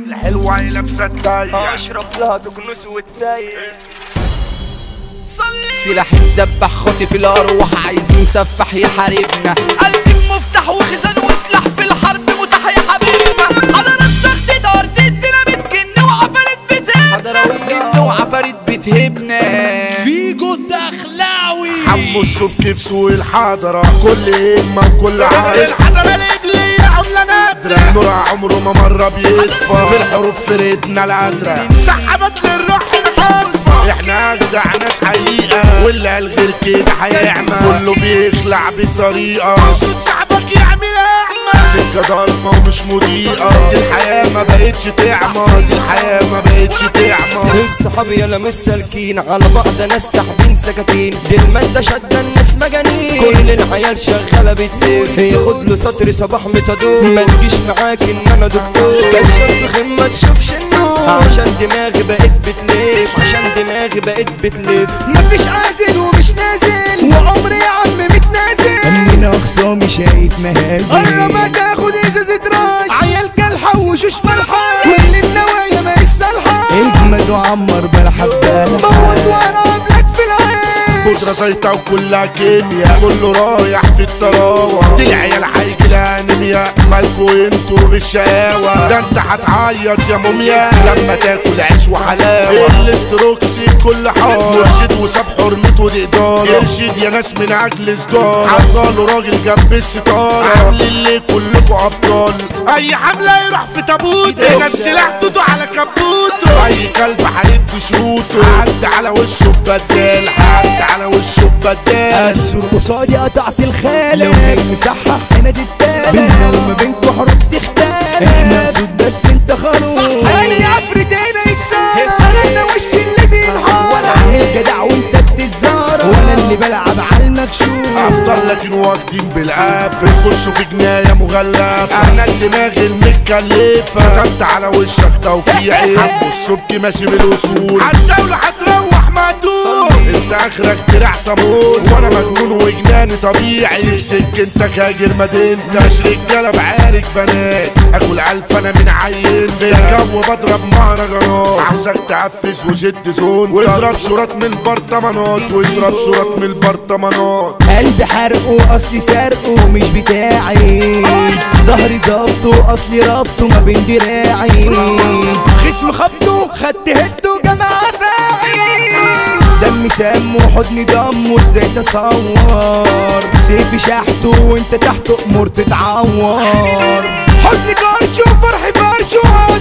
الحلوة لابسة الضيق اشرف لها تكنس وتسايق سلاح الدبح خاطف الارواح عايزين سفاح يحاربنا قلبي مفتاح وخزان وسلاح في الحرب متاح يا حبيبنا حضرات تخطيط ارض الديناميت جن وعفاريت بتهبنا جن وعفاريت بتهبنا فيجو الدخلاوي حمو السبك في سوق الحضرة كل همة وكل عارف الحضرة الإبلية عملة نادرة نور عمره ما مرة بيطفى في الحروف فرقتنا القادرة سحبت للروح الحرفة احنا اجدع ناس حقيقة واللي قال غير كده هيعمى كله بيخلع بالطريقة صوت شعبك يعمل أعمى سكة ضلمة ومش مضيئة دي الحياة ما بقتش تعمى دي الحياة ما بقتش تعمى الصحاب يلا مش سالكين على بعض ناس ساحبين سكاكين دي المادة شادة الناس مجانين كل العيال شغالة بتسير ياخد له سطر صباح متدور ما تجيش معاك ان انا دكتور كشف في خيم ما تشوفش النور عشان دماغي بقت بتلف عشان دماغي بقت بتلف مفيش عازل ومش نازل وعمري يا عم متنازل من اخصامي شايف مهازل قرب تاخد ازازة راش عيال كالحة وشوش ملحة كل النوايا ما السلحة اجمد وعمر بلا حبة موت وانا قبلك في العين بودرة زيطة وكلها كيمياء كله رايح في الطراوة دي العيال هيجي لها انيميا مالكوا انتوا بالشقاوة ده انت هتعيط يا موميا لما تاكل عيش وحلاوة الاستروكسي كل حارة مرشد وساب حرمته دي إدارة يرشد يا ناس من أجل سجارة عطاله راجل جنب الستارة عاملين ليه كلكوا أبطال أي حملة يروح في تابوته هنا السلاح توتو على كبوته أي كلب هيدي شروطه عدى على وشه ببدال عدى على وشه ببدال انصر قصادي قطعت الخالة لو هي مسحة هنا دي التالة بينا وما بينكوا حروب تختلف احنا صوت بس انت خروف انا عفريت هنا يتسار انا وش اللي بينهار وانا عيل جدع وانت بتتزار وانا اللي بلعب على المكشوف افضل لكن واخدين بالقافل خشوا في جنايه مغلفه انا دماغي المتكلفه كتبت على وشك توقيعي حبوا السبك ماشي بالاصول هتزاول هتروح مقتول انت اخرك دراع طابور وانا مجنون وجناني طبيعي سيب سكنتك هاجر مدينتك مش رجاله بعارك بنات اكل الف انا من عين في الجو بضرب مهرجانات عاوزك تقفز وشد زون واضرب شراط من البرطمانات واضرب شراط من البرطمانات قلبي حرقه اصلي سرقه مش بتاعي ظهري ظبطه اصلي ربطه ما بين دراعي خصم خبطه خدت هده جماعة فاعي دمي سم وحضني دم وازاي تصور سيفي شحته وانت تحته امور تتعور حضني كرش وفرحي فرش وقاعد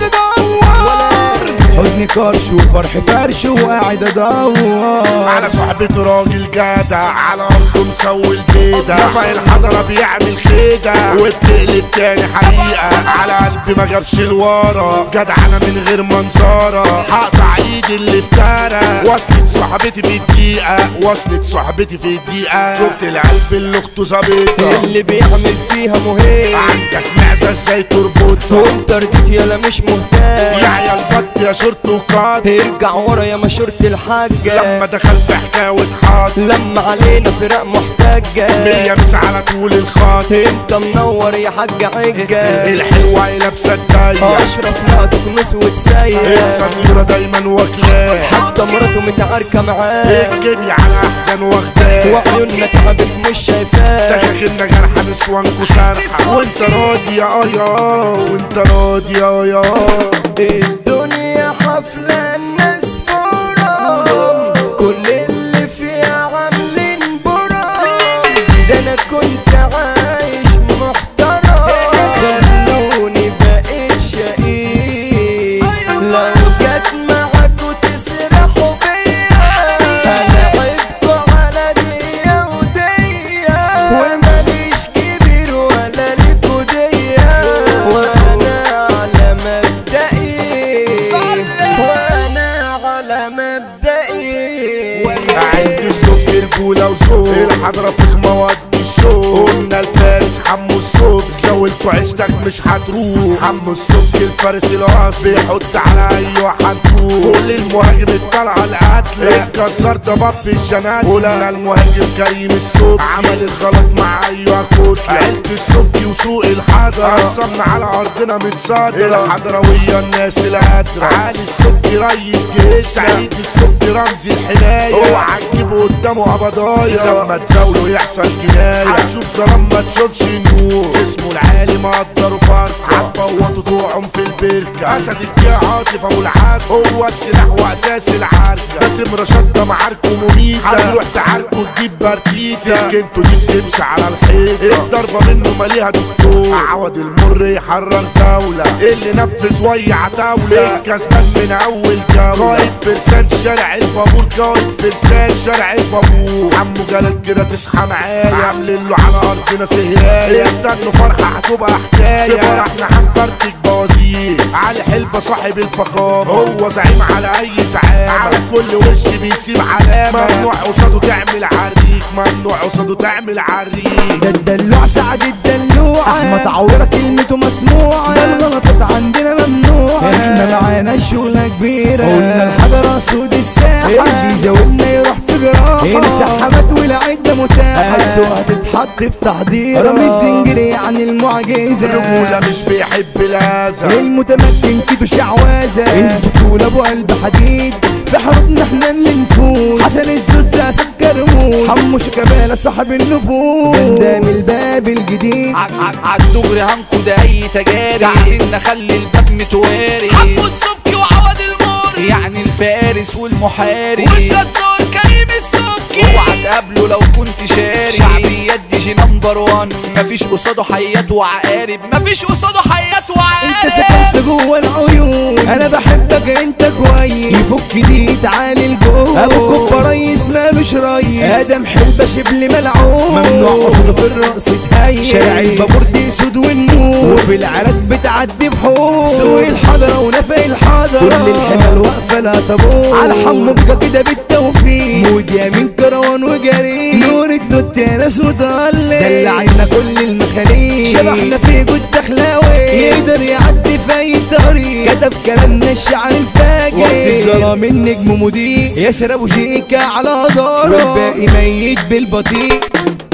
ادور حضني كرش وفرحي فرش وقاعد ادور على صحبة راجل جدع على أرضه مسوي البيدة رفع الحضرة بيعمل خيدة وبتقلب تاني حقيقة على قلبي ما جابش الورا جدع أنا من غير منظرة هقطع ايدي اللي افترى وصلت صاحبتي في الدقيقة وصلت صاحبتي في الدقيقة شفت القلب اللي اخته ظابطة اللي بيعمل فيها مهم عندك معزة ازاي تربطها وانت رديت يلا مش مهتم يا عيال بط يا شرط وقاد ارجع ورا يا مشورة الحاجة لما دخلت حكاية واتحط لما علينا فراق محتاجة مية مس على طول الخط انت منور يا حاج عجة الحلوة لابسة الضيق اشرف لها تكنس وتسايق السنورة دايما واكلاه حتى مراته متعاركة معاه الكيميا على احزان واخداه وعيوننا تعبت مش شايفاه سكك ان جرح نسوانكو سارحة وانت راضي يا يا وانت راضي يا يا الدنيا حفلة الناس فرام كل اللي فيها عاملين برام ده انا كنت عايش محترم خلوني بقيت شقيق لو جت معاكوا تسرحوا بيا هلعبكوا على ديا وديا وماليش كبير ولا ليكوا ديا وانا على مبدئي وانا على مبدئي عندي الصبح رجولة وذوق الحضرة في مواد الشوق قلنا الفارس حمو حمو الصوت زاولته عشتك مش هتروح حمو الصوت الفارس الاصلي بيحط على اي واحد فوق كل المهاجم الطلعه القتل اتكسر ضباب في الجنات ولا المهاجم كريم الصوت عمل الغلط مع ايوه كوت عيلة الصبي وسوق الحضر اقسمنا على ارضنا متصدر الحضرويه الناس القادره علي الصبي ريس جيش سعيد الصبي رمز الحمايه اوعى تجيبه قدامه قبضايا لما تزاوله يحصل جنايه هتشوف ظلام ما تشوفش نور اسمه العالي مقدره فرقه هتبوظوا طوعهم في البركه اسد الجيع عاطف ابو العز هو السلاح واساس العركه باسم رشاد ده معاركه مميته هتروح تعاركه تجيب برتيته سكنته دي بتمشي على الحيطه الضربه منه ماليها دكتور عوض المر يحرر دوله اللي نفذ ويع دوله الكسبان من اول جوله قائد فرسان شارع البابور قائد فرسان شارع البابور عمو جلال كده تصحى معايا عاملين له على ارضنا سهرايه استنوا فرحه هتبقى حكايه في فرحنا هنفرتك بوازير علي حلبة صاحب الفخامة هو زعيم على أي زعامة على كل وش بيسيب علامة ممنوع قصاده تعمل عريك ممنوع قصاده تعمل عريك ده الدلوع سعد الدلوع احمد عورة كلمته مسموعة ده الغلطات عندنا ممنوعة احنا معانا الشغلة كبيرة قلنا الحضرة سود الساحة اللي يزاولنا يروح في جراحة هنا سحبت والعدة متاحة السوق هتتحط في تحضير رامي الزنجري عن المعجزة الرجولة مش بيحب الأذى المتمكن كده شعوذة البطولة ابو قلب حديد في حروبنا احنا اللي نفوز حسن الزوز اسد كرموز حمو شيكابالا صاحب النفوذ بندام الباب الجديد عالدغري هنقود اي تجاري قاعدين نخلي الباب متواري حمو السبكي وعوض الموري يعني الفارس والمحارب والجسار كريم السبكي اوعى تقابله لو كنت شاري شعبيات دي جي نمبر وان مفيش قصاده حيات وعقارب مفيش قصاده حيات انت وعقارب سكنت جوه العيون انا بحبك انت كويس يفك دي تعالي الجو ابو كوبا ريس مالوش ريس ادم حلبة شبل ملعون ممنوع قصده في الرقص تهيئ شارع البابور دي سود والنور وفي العراك بتعدي بحور سوق الحضرة ونفق الحضرة كل الحمل واقفة لا طابور على حمو بقى كده بالتوفيق مود يمين كروان وجري نور الدوت يا ناس مضلل دلعنا كل المخاليق شبحنا في جود دخلاوي يقدر يعدي في اي طريق كتب كلامنا الشعر الفاجر وقت الظلام النجم مضيء ياسر ابو شيكة على داره والباقي ميت بالبطيء